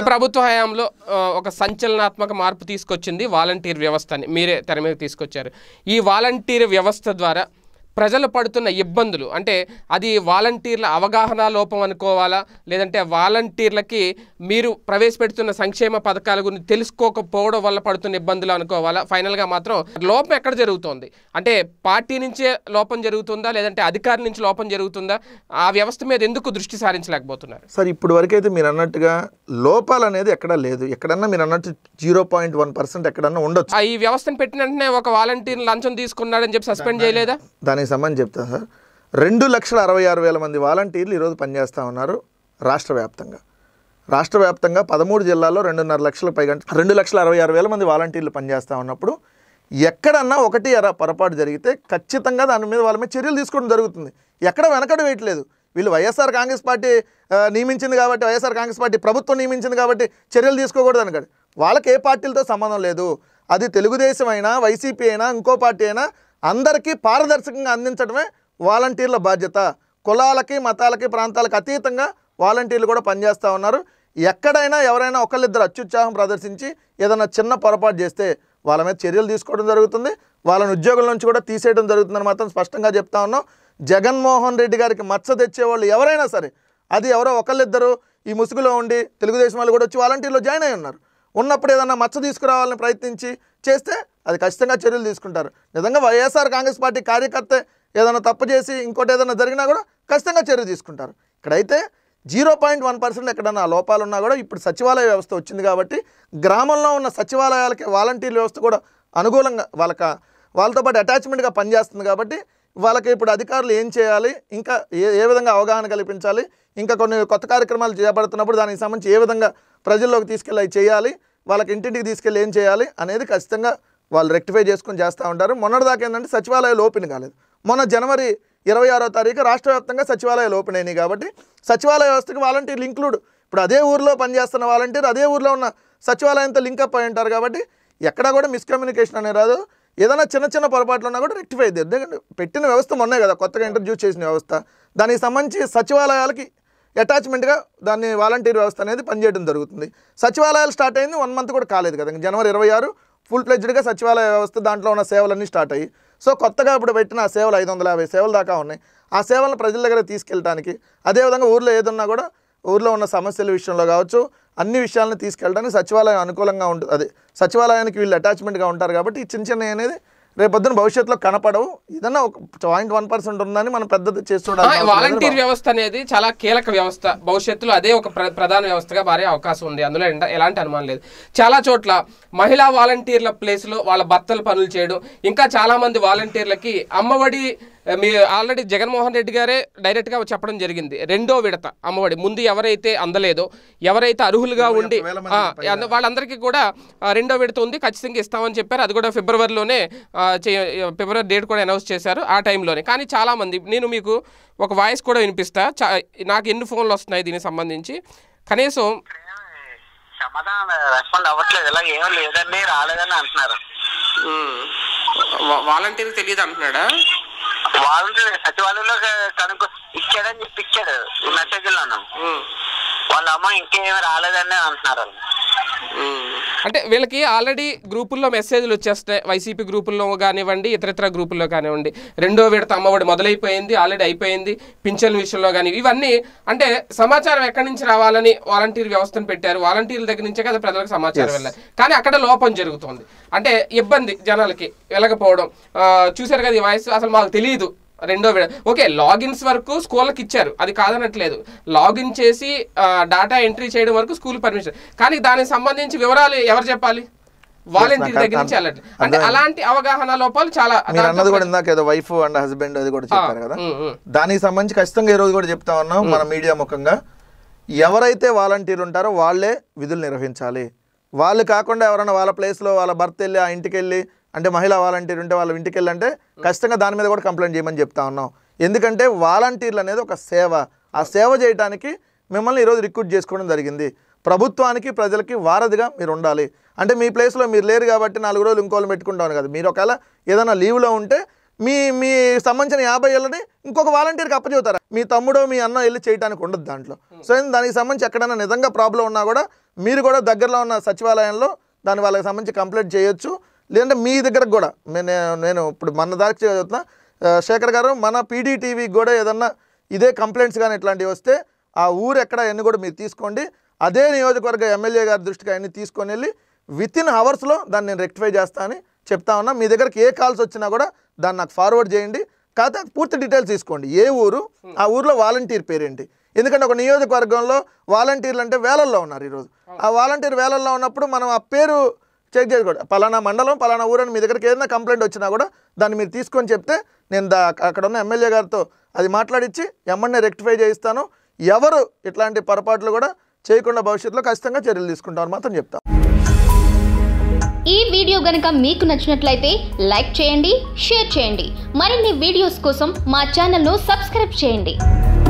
ప్రభుత్వ హయాంలో ఆ, ఒక సంచలనాత్మక మార్పు తీసుకొచ్చింది వాలంటీర్ వ్యవస్థని మీరే తెర మీద తీసుకొచ్చారు ఈ వాలంటీర్ వ్యవస్థ ద్వారా ప్రజలు పడుతున్న ఇబ్బందులు అంటే అది వాలంటీర్ల అవగాహన లోపం అనుకోవాలా లేదంటే వాలంటీర్లకి మీరు ప్రవేశపెడుతున్న సంక్షేమ పథకాల గురించి తెలుసుకోకపోవడం వల్ల పడుతున్న ఇబ్బందులు అనుకోవాలా ఫైనల్గా మాత్రం లోపం ఎక్కడ జరుగుతోంది అంటే పార్టీ నుంచే లోపం జరుగుతుందా లేదంటే అధికారి నుంచి లోపం జరుగుతుందా ఆ వ్యవస్థ మీద ఎందుకు దృష్టి సారించలేకపోతున్నారు సార్ ఇప్పుడు వరకైతే మీరు అన్నట్టుగా లోపాలు అనేది ఎక్కడా లేదు ఎక్కడన్నా మీరు అన్నట్టు జీరో పాయింట్ వన్ పర్సెంట్ ఎక్కడన్నా ఉండొచ్చు ఆ ఈ వ్యవస్థను పెట్టిన వెంటనే ఒక వాలంటీర్ లంచం తీసుకున్నాడని చెప్పి సస్పెండ్ చేయలేదా దానికి సంబంధించి చెప్తాను సార్ రెండు లక్షల అరవై ఆరు వేల మంది వాలంటీర్లు ఈరోజు పనిచేస్తూ ఉన్నారు రాష్ట్ర వ్యాప్తంగా రాష్ట్ర వ్యాప్తంగా పదమూడు జిల్లాల్లో రెండున్నర లక్షల పైగా రెండు లక్షల అరవై ఆరు వేల మంది వాలంటీర్లు పనిచేస్తూ ఉన్నప్పుడు ఎక్కడన్నా ఒకటి అర పొరపాటు జరిగితే ఖచ్చితంగా దాని మీద వాళ్ళ మీద చర్యలు తీసుకోవడం జరుగుతుంది ఎక్కడ వెనకడు వేయట్లేదు వీళ్ళు వైఎస్ఆర్ కాంగ్రెస్ పార్టీ ఆ, నియమించింది కాబట్టి వైఎస్ఆర్ కాంగ్రెస్ పార్టీ ప్రభుత్వం నియమించింది కాబట్టి చర్యలు తీసుకోకూడదు అనగాడు వాళ్ళకి ఏ పార్టీలతో సంబంధం లేదు అది తెలుగుదేశం అయినా వైసీపీ అయినా ఇంకో పార్టీ అయినా అందరికీ పారదర్శకంగా అందించడమే వాలంటీర్ల బాధ్యత కులాలకి మతాలకి ప్రాంతాలకు అతీతంగా వాలంటీర్లు కూడా పనిచేస్తూ ఉన్నారు ఎక్కడైనా ఎవరైనా ఒకళ్ళిద్దరు అత్యుత్సాహం ప్రదర్శించి ఏదైనా చిన్న పొరపాటు చేస్తే వాళ్ళ మీద చర్యలు తీసుకోవడం జరుగుతుంది వాళ్ళని ఉద్యోగుల నుంచి కూడా తీసేయడం జరుగుతుందని మాత్రం స్పష్టంగా చెప్తా ఉన్నాం జగన్మోహన్ రెడ్డి గారికి మచ్చ తెచ్చేవాళ్ళు ఎవరైనా సరే అది ఎవరో ఒకళ్ళిద్దరు ఈ ముసుగులో ఉండి తెలుగుదేశం వాళ్ళు కూడా వచ్చి వాలంటీర్లో జాయిన్ అయి ఉన్నారు ఉన్నప్పుడు ఏదన్నా మచ్చ తీసుకురావాలని ప్రయత్నించి చేస్తే అది ఖచ్చితంగా చర్యలు తీసుకుంటారు నిజంగా వైఎస్ఆర్ కాంగ్రెస్ పార్టీ కార్యకర్త ఏదైనా తప్పు చేసి ఇంకోటి ఏదైనా జరిగినా కూడా ఖచ్చితంగా చర్య తీసుకుంటారు ఇక్కడైతే జీరో పాయింట్ వన్ పర్సెంట్ ఎక్కడన్నా లోపాలు ఉన్నా కూడా ఇప్పుడు సచివాలయ వ్యవస్థ వచ్చింది కాబట్టి గ్రామంలో ఉన్న సచివాలయాలకి వాలంటీర్ వ్యవస్థ కూడా అనుకూలంగా వాళ్ళకి వాళ్ళతో పాటు అటాచ్మెంట్గా పనిచేస్తుంది కాబట్టి వాళ్ళకి ఇప్పుడు అధికారులు ఏం చేయాలి ఇంకా ఏ ఏ విధంగా అవగాహన కల్పించాలి ఇంకా కొన్ని కొత్త కార్యక్రమాలు చేపడుతున్నప్పుడు దానికి సంబంధించి ఏ విధంగా ప్రజల్లోకి తీసుకెళ్ళి అవి చేయాలి వాళ్ళకి ఇంటింటికి తీసుకెళ్ళి ఏం చేయాలి అనేది ఖచ్చితంగా వాళ్ళు రెక్టిఫై చేసుకొని చేస్తూ ఉంటారు మొన్నటిదాకా ఏంటంటే సచివాలయాలు ఓపెన్ కాలేదు మొన్న జనవరి ఇరవై ఆరో తారీఖు రాష్ట్ర వ్యాప్తంగా సచివాలయాలు ఓపెన్ అయినాయి కాబట్టి సచివాలయ వ్యవస్థకి వాలంటీర్లు ఇంక్లూడ్ ఇప్పుడు అదే ఊర్లో పనిచేస్తున్న వాలంటీర్ అదే ఊర్లో ఉన్న సచివాలయంతో లింకప్ అయి ఉంటారు కాబట్టి ఎక్కడా కూడా మిస్కమ్యూనికేషన్ అనేది రాదు ఏదైనా చిన్న చిన్న పొరపాట్లు ఉన్నా కూడా రెక్టిఫై అయ్యింది ఎందుకంటే పెట్టిన వ్యవస్థ మొన్నే కదా కొత్తగా ఇంట్రడ్యూస్ చేసిన వ్యవస్థ దానికి సంబంధించి సచివాలయాలకి అటాచ్మెంట్గా దాన్ని వాలంటీర్ వ్యవస్థ అనేది పనిచేయడం జరుగుతుంది సచివాలయాలు స్టార్ట్ అయింది వన్ మంత్ కూడా కాలేదు కదా ఇంక జనవరి ఇరవై ఆరు ఫుల్ ప్లెజ్డ్గా సచివాలయ వ్యవస్థ దాంట్లో ఉన్న సేవలన్నీ స్టార్ట్ అయ్యి సో కొత్తగా ఇప్పుడు పెట్టిన ఆ సేవలు ఐదు వందల యాభై సేవల దాకా ఉన్నాయి ఆ సేవలను ప్రజల దగ్గర తీసుకెళ్ళడానికి అదేవిధంగా ఊర్లో ఏదున్నా కూడా ఊర్లో ఉన్న సమస్యల విషయంలో కావచ్చు అన్ని విషయాలను తీసుకెళ్ళడానికి సచివాలయం అనుకూలంగా ఉంటుంది అదే సచివాలయానికి వీళ్ళు అటాచ్మెంట్గా ఉంటారు కాబట్టి ఈ చిన్న చిన్న అనేది రేపొద్దున భవిష్యత్తులో కనపడవు ఏదన్నా ఒక పాయింట్ వన్ పర్సెంట్ ఉందని మనం పెద్దది చేసి ఆ, చూడాలి వాలంటీర్ వ్యవస్థ అనేది చాలా కీలక వ్యవస్థ భవిష్యత్తులో అదే ఒక ప్ర- ప్రధాన వ్యవస్థగా మారే అవకాశం ఉంది అందులో ఎండ- ఎలాంటి అనుమానం లేదు చాలా చోట్ల మహిళా వాలంటీర్ల ప్లేస్లో వాళ్ళ భర్తలు పనులు చేయడం ఇంకా చాలా మంది వాలంటీర్లకి అమ్మఒడి ఆ, మీ ఆల్రెడీ జగన్మోహన్ రెడ్డి గారే డైరెక్ట్గా చెప్పడం జరిగింది రెండో విడత అమ్మఒడి ముందు ఎవరైతే అందలేదో ఎవరైతే అర్హులుగా ఉండి వేల ఆ, అంద- వాళ్ళందరికీ కూడా ఆ, రెండో విడత ఉంది ఖచ్చితంగా ఇస్తామని చెప్పారు అది కూడా ఫిబ్రవరిలోనే ఆ, చే- ఫిబ్రవరి డేట్ కూడా అనౌన్స్ చేశారు ఆ టైంలోనే కానీ చాలామంది నేను మీకు ఒక వాయిస్ కూడా వినిపిస్తా చా నాకు ఎన్ని ఫోన్లు వస్తున్నాయి దీనికి సంబంధించి కనీసం సమాధానం రెస్పాండ్ అవ్వట్లేదు ఇలా ఏం లేదండి రాలేదని అంటున్నారు వాలంటీర్ తెలియదు అంటున్నాడా వాళ్ళు సచివాలయంలో కనుక్కో ఇచ్చాడని చెప్పి ఇచ్చాడు ఈ మెసేజ్ లోను వాళ్ళ అమ్మ ఇంకేమీ రాలేదని అంటున్నారు వాళ్ళు. అంటే వీళ్ళకి ఆల్రెడీ గ్రూపుల్లో మెసేజ్లు వచ్చేస్తాయి వైసీపీ గ్రూపుల్లో కానివ్వండి ఇతరితర గ్రూపుల్లో కానివ్వండి రెండో విడత అమ్మఒడి మొదలైపోయింది ఆల్రెడీ అయిపోయింది పింఛన్ విషయంలో కానీ ఇవన్నీ అంటే సమాచారం ఎక్కడి నుంచి రావాలని వాలంటీర్ వ్యవస్థను పెట్టారు వాలంటీర్ల దగ్గర నుంచే కదా ప్రజలకు సమాచారం వెళ్ళాలి కానీ అక్కడ లోపం జరుగుతుంది అంటే ఇబ్బంది జనాలకి వెళ్ళకపోవడం ఆ, చూశారు కదా ఈ వాయిస్ అసలు మాకు తెలియదు రెండో విడ ఓకే లాగిన్స్ వరకు స్కూళ్ళకి ఇచ్చారు అది కాదనట్లేదు లాగిన్ చేసి డాటా ఎంట్రీ చేయడం వరకు స్కూల్ పర్మిషన్ కానీ దానికి సంబంధించి వివరాలు ఎవరు చెప్పాలి వాలంటీర్ దగ్గర నుంచి వెళ్ళట్లేదు అంటే అలాంటి అవగాహన లోపాలు చాలా మీరు అన్నది కూడా ఇందాక ఏదో వైఫ్ అండ్ హస్బెండ్ అది కూడా చెప్పారు కదా ఉమ్, ఉమ్. దానికి సంబంధించి ఖచ్చితంగా ఈ రోజు కూడా చెప్తా ఉన్నాం మన మీడియా ముఖంగా ఎవరైతే వాలంటీర్లు ఉంటారో వాళ్ళే విధులు నిర్వహించాలి వాళ్ళు కాకుండా ఎవరైనా వాళ్ళ ప్లేస్లో వాళ్ళ భర్త వెళ్ళి ఆ ఇంటికి వెళ్ళి అంటే మహిళా వాలంటీర్ ఉంటే వాళ్ళ ఇంటికి వెళ్ళి అంటే ఖచ్చితంగా దాని మీద కూడా కంప్లైంట్ చేయమని చెప్తా ఉన్నాం ఎందుకంటే వాలంటీర్లు అనేది ఒక సేవ ఆ సేవ చేయడానికి మిమ్మల్ని ఈరోజు రిక్రూట్ చేసుకోవడం జరిగింది ప్రభుత్వానికి ప్రజలకి వారధిగా మీరు ఉండాలి అంటే మీ ప్లేస్లో మీరు లేరు కాబట్టి నాలుగు రోజులు ఇంకోళ్ళు పెట్టుకుంటాను కదా మీరు ఒకవేళ ఏదైనా లీవ్లో ఉంటే మీ మీ సంబంధించిన యాభై ఏళ్ళని ఇంకొక వాలంటీర్కి అప్పచెబుతారా మీ తమ్ముడో మీ అన్న వెళ్ళి చేయడానికి ఉండదు దాంట్లో సో ఏంది దానికి సంబంధించి ఎక్కడైనా నిజంగా ప్రాబ్లం ఉన్నా కూడా మీరు కూడా దగ్గరలో ఉన్న సచివాలయంలో దాని వాళ్ళకి సంబంధించి కంప్లైంట్ చేయొచ్చు లేదంటే మీ దగ్గరకు కూడా నేను నేను ఇప్పుడు మన దానికి చదువుతున్నా ఆ, శేఖర్ గారు మన పీడీటీవీకి కూడా ఏదన్నా ఇదే కంప్లైంట్స్ కానీ ఇట్లాంటివి వస్తే ఆ ఊరు ఎక్కడ అన్ని కూడా మీరు తీసుకోండి అదే నియోజకవర్గ ఎమ్మెల్యే గారి దృష్టికి అన్ని తీసుకొని వెళ్ళి విత్ ఇన్ అవర్స్లో దాన్ని నేను రెక్టిఫై చేస్తా అని చెప్తా ఉన్నా మీ దగ్గరికి ఏ కాల్స్ వచ్చినా కూడా దాన్ని నాకు ఫార్వర్డ్ చేయండి కాకపోతే పూర్తి డీటెయిల్స్ తీసుకోండి ఏ ఊరు ఆ ఊర్లో వాలంటీర్ పేరేంటి ఎందుకంటే ఒక నియోజకవర్గంలో వాలంటీర్లు అంటే వేలల్లో ఉన్నారు ఈరోజు ఆ వాలంటీర్ వేలల్లో ఉన్నప్పుడు మనం ఆ పేరు చెక్ చేసుకోండి పలానా మండలం పలానా ఊరని మీ దగ్గరికి ఏదైనా కంప్లైంట్ వచ్చినా కూడా దాన్ని మీరు తీసుకొని చెప్తే నేను దా అక్కడ ఉన్న ఎమ్మెల్యే గారితో అది మాట్లాడించి ఎమ్మడిని రెక్టిఫై చేయిస్తాను ఎవరు ఇట్లాంటి పొరపాట్లు కూడా చేయకుండా భవిష్యత్తులో ఖచ్చితంగా చర్యలు తీసుకుంటామని మాత్రం చెప్తాను ఈ వీడియో గనక మీకు నచ్చినట్లయితే లైక్ చేయండి షేర్ చేయండి మరిన్ని వీడియోస్ కోసం మా ఛానల్ను సబ్స్క్రైబ్ చేయండి